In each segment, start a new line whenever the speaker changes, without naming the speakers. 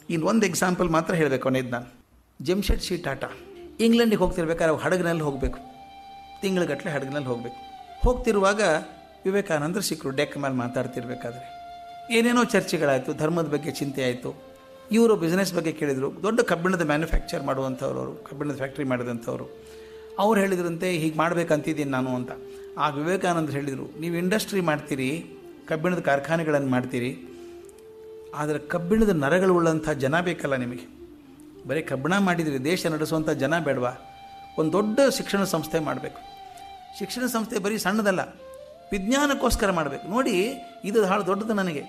ಇನ್ನು ಒಂದು ಎಕ್ಸಾಂಪಲ್ ಮಾತ್ರ ಹೇಳಬೇಕು ಕೊನೆಯದು ನಾನು ಜಮ್ಶೆಡ್ ಸಿ ಟಾಟಾ ಇಂಗ್ಲೆಂಡಿಗೆ ಹೋಗ್ತಿರ್ಬೇಕಾದ್ರೆ ಅವ್ರು ಹಡಗಿನಲ್ಲಿ ಹೋಗಬೇಕು ತಿಂಗಳಗಟ್ಟಲೆ ಹಡಗಿನಲ್ಲಿ ಹೋಗಬೇಕು ಹೋಗ್ತಿರುವಾಗ ವಿವೇಕಾನಂದರು ಸಿಕ್ಕರು ಡೆಕ್ ಮೇಲೆ ಮಾತಾಡ್ತಿರ್ಬೇಕಾದ್ರೆ ಏನೇನೋ ಚರ್ಚೆಗಳಾಯಿತು ಧರ್ಮದ ಬಗ್ಗೆ ಚಿಂತೆ ಆಯಿತು ಇವರು ಬಿಸ್ನೆಸ್ ಬಗ್ಗೆ ಕೇಳಿದರು ದೊಡ್ಡ ಕಬ್ಬಿಣದ ಮ್ಯಾನುಫ್ಯಾಕ್ಚರ್ ಮಾಡುವಂಥವ್ರು ಅವರು ಕಬ್ಬಿಣದ ಫ್ಯಾಕ್ಟ್ರಿ ಮಾಡಿದಂಥವ್ರು ಅವ್ರು ಹೇಳಿದ್ರಂತೆ ಹೀಗೆ ಮಾಡ್ಬೇಕಂತಿದ್ದೀನಿ ನಾನು ಅಂತ ಆಗ ವಿವೇಕಾನಂದರು ಹೇಳಿದರು ನೀವು ಇಂಡಸ್ಟ್ರಿ ಮಾಡ್ತೀರಿ ಕಬ್ಬಿಣದ ಕಾರ್ಖಾನೆಗಳನ್ನು ಮಾಡ್ತೀರಿ ಆದರೆ ಕಬ್ಬಿಣದ ನರಗಳುಳ್ಳಂಥ ಜನ ಬೇಕಲ್ಲ ನಿಮಗೆ ಬರೀ ಕಬ್ಬಿಣ ಮಾಡಿದರೆ ದೇಶ ನಡೆಸುವಂಥ ಜನ ಬೇಡವಾ ಒಂದು ದೊಡ್ಡ ಶಿಕ್ಷಣ ಸಂಸ್ಥೆ ಮಾಡಬೇಕು ಶಿಕ್ಷಣ ಸಂಸ್ಥೆ ಬರೀ ಸಣ್ಣದಲ್ಲ ವಿಜ್ಞಾನಕ್ಕೋಸ್ಕರ ಮಾಡಬೇಕು ನೋಡಿ ಇದು ಭಾಳ ದೊಡ್ಡದು ನನಗೆ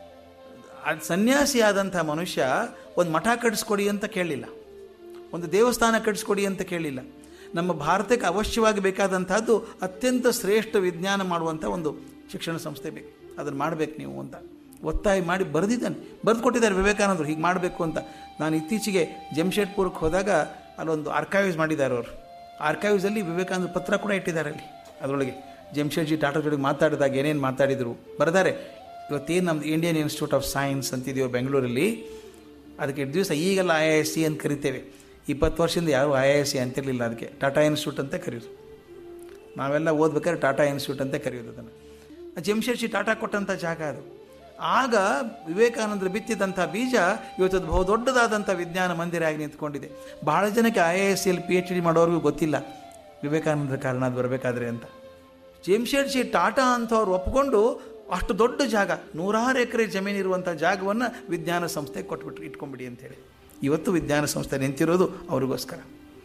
ಅದು ಸನ್ಯಾಸಿಯಾದಂಥ ಮನುಷ್ಯ ಒಂದು ಮಠ ಕಟ್ಟಿಸ್ಕೊಡಿ ಅಂತ ಕೇಳಲಿಲ್ಲ ಒಂದು ದೇವಸ್ಥಾನ ಕಟ್ಟಿಸ್ಕೊಡಿ ಅಂತ ಕೇಳಿಲ್ಲ ನಮ್ಮ ಭಾರತಕ್ಕೆ ಅವಶ್ಯವಾಗಿ ಬೇಕಾದಂಥದ್ದು ಅತ್ಯಂತ ಶ್ರೇಷ್ಠ ವಿಜ್ಞಾನ ಮಾಡುವಂಥ ಒಂದು ಶಿಕ್ಷಣ ಸಂಸ್ಥೆ ಬೇಕು ಅದನ್ನು ಮಾಡಬೇಕು ನೀವು ಅಂತ ಒತ್ತಾಯ ಮಾಡಿ ಬರೆದಿದ್ದಾನೆ ಬರೆದು ಕೊಟ್ಟಿದ್ದಾರೆ ವಿವೇಕಾನಂದರು ಹೀಗೆ ಮಾಡಬೇಕು ಅಂತ ನಾನು ಇತ್ತೀಚೆಗೆ ಜಮ್ಶೆಡ್ಪುರಕ್ಕೆ ಹೋದಾಗ ಅಲ್ಲೊಂದು ಆರ್ಕೈವ್ಸ್ ಮಾಡಿದ್ದಾರೆ ಅವರು ಆರ್ಕೈವ್ಸಲ್ಲಿ ವಿವೇಕಾನಂದ ಪತ್ರ ಕೂಡ ಇಟ್ಟಿದ್ದಾರೆ ಅಲ್ಲಿ ಅದರೊಳಗೆ ಜಮ್ಶೆಡ್ಜಿ ಟಾಟಾ ಜೊತೆಗೆ ಮಾತಾಡಿದಾಗ ಏನೇನು ಮಾತಾಡಿದರು ಬರೆದಾರೆ ಇವತ್ತೇನು ನಮ್ಮದು ಇಂಡಿಯನ್ ಇನ್ಸ್ಟಿಟ್ಯೂಟ್ ಆಫ್ ಸೈನ್ಸ್ ಅಂತಿದೆಯೋ ಬೆಂಗಳೂರಲ್ಲಿ ಅದಕ್ಕೆ ಎಷ್ಟು ದಿವಸ ಈಗೆಲ್ಲ ಐ ಐ ಎಸ್ ಸಿ ಅಂತ ಕರಿತೇವೆ ಇಪ್ಪತ್ತು ವರ್ಷದಿಂದ ಯಾರೂ ಐ ಐ ಎಸ್ ಸಿ ಅಂತಿರಲಿಲ್ಲ ಅದಕ್ಕೆ ಟಾಟಾ ಇನ್ಸ್ಟಿಟ್ಯೂಟ್ ಅಂತ ಕರೆಯೋದು ನಾವೆಲ್ಲ ಓದ್ಬೇಕಾದ್ರೆ ಟಾಟಾ ಇನ್ಸ್ಟಿಟ್ಯೂಟ್ ಅಂತ ಕರೆಯೋದು ಅದನ್ನು ಜಮ್ಶೆಡ್ಜಿ ಟಾಟಾ ಕೊಟ್ಟಂಥ ಜಾಗ ಅದು ಆಗ ವಿವೇಕಾನಂದರು ಬಿತ್ತಿದಂಥ ಬೀಜ ಇವತ್ತು ಅದು ಬಹು ದೊಡ್ಡದಾದಂಥ ವಿಜ್ಞಾನ ಮಂದಿರ ಆಗಿ ನಿಂತ್ಕೊಂಡಿದೆ ಬಹಳ ಜನಕ್ಕೆ ಐ ಎ ಎಸ್ ಸಿಯಲ್ಲಿ ಪಿ ಎಚ್ ಡಿ ಮಾಡೋರಿಗೂ ಗೊತ್ತಿಲ್ಲ ವಿವೇಕಾನಂದರ ಕಾರಣ ಅದು ಬರಬೇಕಾದ್ರೆ ಅಂತ ಜಮ್ಶೆಡ್ಜಿ ಟಾಟಾ ಅಂಥವ್ರು ಒಪ್ಕೊಂಡು ಅಷ್ಟು ದೊಡ್ಡ ಜಾಗ ನೂರಾರು ಎಕರೆ ಜಮೀನಿರುವಂಥ ಜಾಗವನ್ನು ವಿಜ್ಞಾನ ಸಂಸ್ಥೆ ಕೊಟ್ಬಿಟ್ರು ಇಟ್ಕೊಂಬಿಡಿ ಅಂತೇಳಿ ಇವತ್ತು ವಿಜ್ಞಾನ ಸಂಸ್ಥೆ ನಿಂತಿರೋದು ಅವ್ರಿಗೋಸ್ಕರ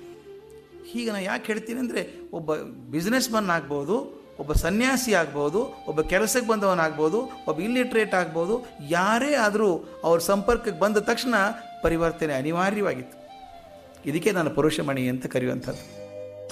ಹೀಗೆ ನಾನು ಯಾಕೆ ಹೇಳ್ತೀನಿ ಅಂದರೆ ಒಬ್ಬ ಬಿಸ್ನೆಸ್ ಮನ್ ಆಗ್ಬೋದು ಒಬ್ಬ ಸನ್ಯಾಸಿ ಆಗ್ಬೋದು ಒಬ್ಬ ಕೆಲಸಕ್ಕೆ ಬಂದವನಾಗ್ಬೋದು ಒಬ್ಬ ಇಲ್ಲಿಟ್ರೇಟ್ ಆಗ್ಬೋದು ಯಾರೇ ಆದರೂ ಅವ್ರ ಸಂಪರ್ಕಕ್ಕೆ ಬಂದ ತಕ್ಷಣ ಪರಿವರ್ತನೆ ಅನಿವಾರ್ಯವಾಗಿತ್ತು ಇದಕ್ಕೆ ನಾನು ಪುರುಷಮಣಿ ಅಂತ ಕರೆಯುವಂಥದ್ದು